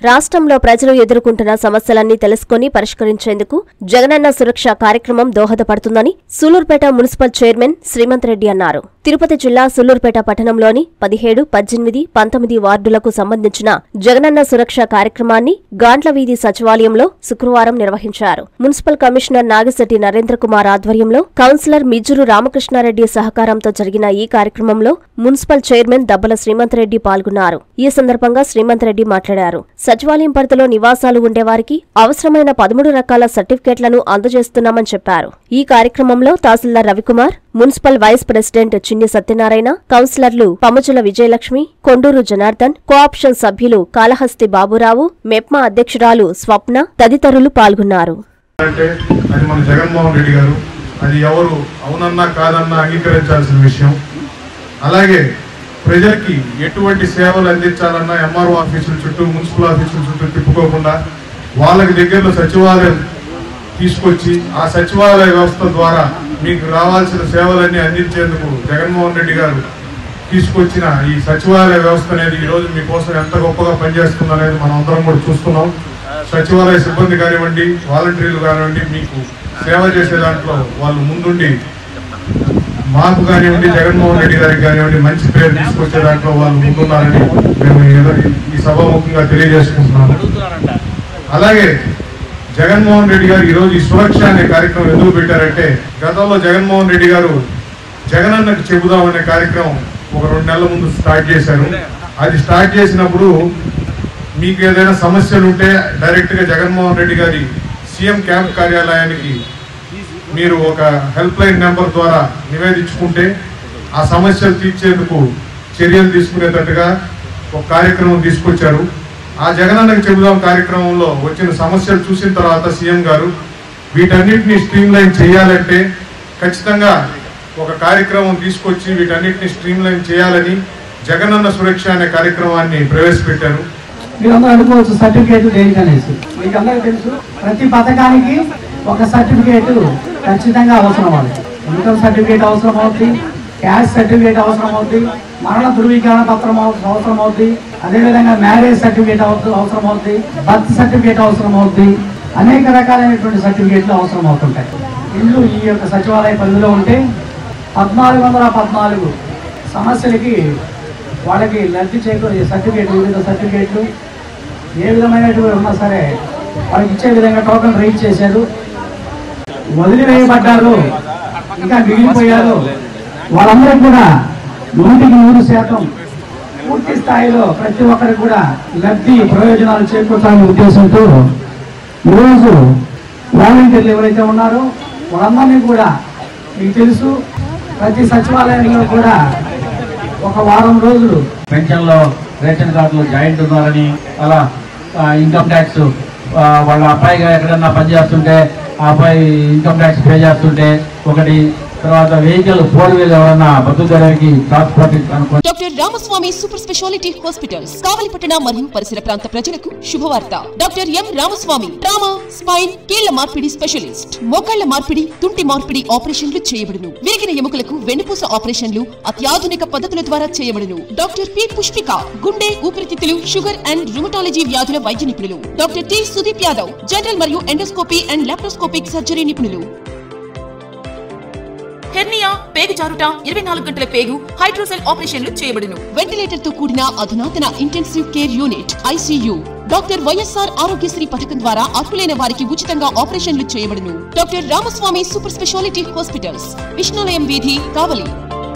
రాష్ట్రంలో ప్రజలు ఎదుర్కొంటున్న సమస్యలన్నీ తెలుసుకుని పరిష్కరించేందుకు జగనన్న సురక్ష కార్యక్రమం దోహదపడుతుందని సూలూరుపేట మున్సిపల్ చైర్మన్ శ్రీమంత్ రెడ్డి అన్నారు తిరుపతి జిల్లా సూలూరుపేట పట్టణంలోని పదిహేడు పద్దెనిమిది పంతొమ్మిది వార్డులకు సంబంధించిన జగనన్న సురక్ష కార్యక్రమాన్ని గాండ్ల వీధి సచివాలయంలో శుక్రవారం నిర్వహించారు మున్సిపల్ కమిషనర్ నాగిశెట్టి నరేంద్ర కుమార్ ఆధ్వర్యంలో కౌన్సిలర్ మిజ్జురు రామకృష్ణారెడ్డి సహకారంతో జరిగిన ఈ కార్యక్రమంలో మున్సిపల్ చైర్మన్ దబ్బల శ్రీమంత్ రెడ్డి పాల్గొన్నారు ఈ సందర్భంగా శ్రీమంత్ రెడ్డి మాట్లాడారు సచివాలయం పరిధిలో నివాసాలు ఉండేవారికి అవసరమైన పదమూడు రకాల సర్టిఫికేట్లను అందజేస్తున్నామని చెప్పారు ఈ కార్యక్రమంలో tahsildar Ravikumar municipal vice president Chinni Satyanarayana కౌన్సిలర్లు పముజుల విజయలక్ష్మి కొండూరు జనార్దన్ కోఆప్షన్ సభ్యులు కాళహస్తి బాబురావు మెప్మా అధ్యక్షురాలు స్వప్న తదితరులు పాల్గొన్నారు అంటే అది మన జగన్మోహన్ రెడ్డి గారు అది ఎవరు అవునన్నా కాదన్నా అంగీకరించాల్సిన విషయం అలాగే ప్రజలకి ఎటువంటి సేవలు అందించాలన్నా ఎంఆర్ఓ ఆఫీసుల చుట్టూ మున్సిపల్ ఆఫీసుల చుట్టూ తిప్పుకోకుండా వాళ్ళకి దగ్గరలో సచివాలయం తీసుకొచ్చి ఆ సచివాలయ వ్యవస్థ ద్వారా మీకు రావాల్సిన సేవలన్నీ అందించేందుకు జగన్మోహన్ రెడ్డి గారు తీసుకొచ్చిన ఈ సచివాలయ వ్యవస్థ అనేది ఈ రోజు మీకోసం ఎంత గొప్పగా పనిచేస్తుంది అనేది మనం అందరం కూడా చూస్తున్నాం సచివాలయ సిబ్బంది కానివ్వండి వాలంటీర్లు కానివ్వండి మీకు సేవ చేసే దాంట్లో వాళ్ళు ముందుండి మాకు కానివ్వండి జగన్మోహన్ రెడ్డి గారికి కానివ్వండి మంచి పేరు తీసుకొచ్చే దాంట్లో వాళ్ళు ముందున్నారని మేము ఈ- ఈ సభాముఖంగా తెలియజేసుకుంటున్నాము అలాగే జగన్మోహన్ రెడ్డి గారు ఈరోజు ఈ సురక్ష అనే కార్యక్రమం ఎందుకు పెట్టారంటే గతంలో జగన్మోహన్ రెడ్డి గారు జగనన్నకు చెబుదాం అనే కార్యక్రమం ఒక రెండు నెలల ముందు స్టార్ట్ చేశారు అది స్టార్ట్ చేసినప్పుడు మీకు ఏదైనా సమస్యలు ఉంటే డైరెక్ట్ గా జగన్మోహన్ రెడ్డి గారి సీఎం క్యాంప్ కార్యాలయానికి మీరు ఒక హెల్ప్ లైన్ నెంబర్ ద్వారా నివేదించుకుంటే ఆ సమస్యలు తీర్చేందుకు చర్యలు తీసుకునేటట్టుగా ఒక కార్యక్రమం తీసుకొచ్చారు ఆ జగనన్నకు చెబుదాం కార్యక్రమంలో వచ్చిన సమస్యలు చూసిన తర్వాత సీఎం గారు వీటన్నిటిని స్ట్రీమ్ లైన్ చేయాలంటే ఖచ్చితంగా ఒక కార్యక్రమం తీసుకొచ్చి వీటన్నిటిని స్ట్రీమ్ లైన్ చేయాలని జగనన్న సురక్ష అనే కార్యక్రమాన్ని ప్రవేశపెట్టారు మీరందరూ అనుకోవచ్చు సర్టిఫికేట్ దేనికి అనేసి మీకు అందరికీ తెలుసు ప్రతి పథకానికి ఒక సర్టిఫికేట్ ఖచ్చితంగా అవసరం అవుతుంది ఇన్కమ్ సర్టిఫికేట్ అవసరం అవుతుంది క్యాష్ సర్టిఫికేట్ అవసరం అవుతుంది మరణ ధృవీకరణ పత్రం అవ- అవసరం అవుతుంది అదేవిధంగా మ్యారేజ్ సర్టిఫికేట్ అవ- అవసరం అవుతుంది బర్త్ సర్టిఫికేట్ అవసరం అవుతుంది అనేక రకాలైనటువంటి సర్టిఫికేట్లు అవసరం అవుతుంటాయి ఇల్లు ఈ యొక్క సచివాలయ పరిధిలో ఉంటే పద్నాలుగు వందల పద్నాలుగు సమస్యలకి వాళ్ళకి లబ్ధి చేకూరే సర్టిఫికేట్లు వివిధ సర్టిఫికేట్లు ఏ విధమైనటువంటి ఉన్నా సరే వాళ్ళకి ఇచ్చే విధంగా టోకన్ రైజ్ చేశారు వదిలివేయబడ్డారు ఇంకా మిగిలిపోయారు వాళ్ళందరూ కూడా నూటికి నూరు శాతం పూర్తి స్థాయిలో ప్రతి ఒక్కరికి కూడా లబ్ధి ప్రయోజనాలు చేకూర్చాలనే ఉద్దేశంతో ఈరోజు వాలంటీర్లు ఎవరైతే ఉన్నారో వాళ్ళందరినీ కూడా మీకు తెలుసు ప్రతి సచివాలయంలో కూడా ఒక వారం రోజులు పెన్షన్ లో రేషన్ కార్డులో జాయింట్ ఉన్నారని అలా ఆ, ఇన్కమ్ ట్యాక్స్ ఆ, వాళ్ళ అబ్బాయిగా ఎక్కడన్నా పనిచేస్తుంటే ఆ అబ్బాయి ఇన్కమ్ ట్యాక్స్ పే చేస్తుంటే ఒకటి తర్వాత వెహికల్ ఫోర్ వీలర్ ఎవరన్నా బతుకుదలకి ట్రాన్స్పోర్ట్ అనుకో doctor Ramaswamy super speciality hospitals కావలిపట్టణ మరియు పరిసర ప్రాంత ప్రజలకు శుభవార్త doctor M Ramaswamy trauma spine కీళ్ల మార్పిడి స్పెషలిస్ట్ మోకాళ్ల మార్పిడి తుంటి మార్పిడి ఆపరేషన్లు చేయబడును విరిగిన ఎముకలకు వెన్నుపూస ఆపరేషన్లు అత్యాధునిక పద్ధతుల ద్వారా చేయబడును డాక్టర్ పి పుష్పిక గుండె ఊపిరితిత్తులు షుగర్ అండ్ రుమటాలజీ వ్యాధుల వైద్య నిపుణులు doctor T Sudeep Yadav general మరియు ఎండోస్కోపీ అండ్ లాప్రోస్కోపిక్ సర్జరీ నిపుణులు హెర్నియా పేగు జారుట ఇరవై నాలుగు గంటల పేగు హైడ్రోసెల్ ఆపరేషన్లు చేయబడును వెంటిలేటర్ తో కూడిన అధునాతన intensive care unit ICU doctor YSR Aarogyasri పథకం ద్వారా అర్హులైన వారికి ఉచితంగా ఆపరేషన్లు చేయబడును doctor Ramaswamy super speciality hospitals Vishnulayam వీధి కావలి